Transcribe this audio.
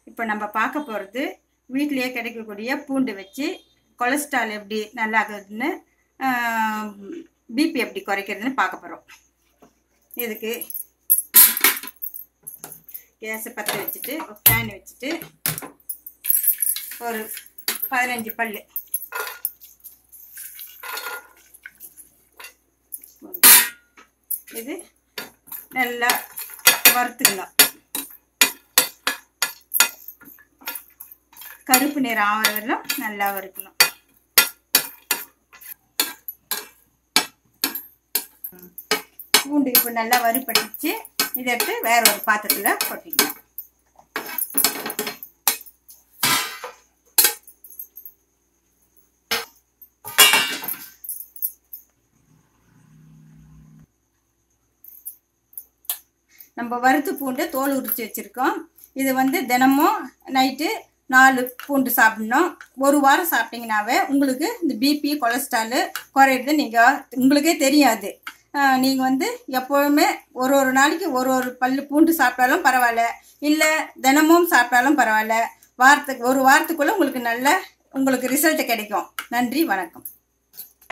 இப்போ நம்ம பார்க்க போகிறது வீட்டிலேயே கிடைக்கக்கூடிய பூண்டு வச்சு கொலஸ்ட்ரால் எப்படி நல்லா ஆகுதுன்னு பிபி எப்படி குறைக்கிறதுன்னு பார்க்க போகிறோம் இதுக்கு கேஸை பற்ற வச்சுட்டு ஒரு ஃபேன் வச்சுட்டு ஒரு பதினஞ்சு பல் இது நல்லா வறுத்துக்கலாம் கருப்பு நிறம் ஆகிற வரலும் நல்லா வறுக்கணும் பூண்டு இப்போ நல்லா வறுப்பட்டுச்சு இதை எடுத்து வேற ஒரு பாத்திரத்தில் கொட்டிக்கலாம் நம்ம வறுத்து பூண்டு தோல் உரித்து வச்சுருக்கோம் இது வந்து தினமும் நைட்டு நாலு பூண்டு சாப்பிடணும் ஒரு வாரம் சாப்பிட்டீங்கன்னாவே உங்களுக்கு இந்த பிபி கொலஸ்ட்ராலு குறையிறது நீங்கள் உங்களுக்கே தெரியாது நீங்கள் வந்து எப்போவுமே ஒரு ஒரு நாளைக்கு ஒரு ஒரு பல் பூண்டு சாப்பிட்டாலும் பரவாயில்ல இல்லை தினமும் சாப்பிட்டாலும் பரவாயில்ல வாரத்துக்கு ஒரு வாரத்துக்குள்ளே உங்களுக்கு நல்ல உங்களுக்கு ரிசல்ட் கிடைக்கும் நன்றி வணக்கம்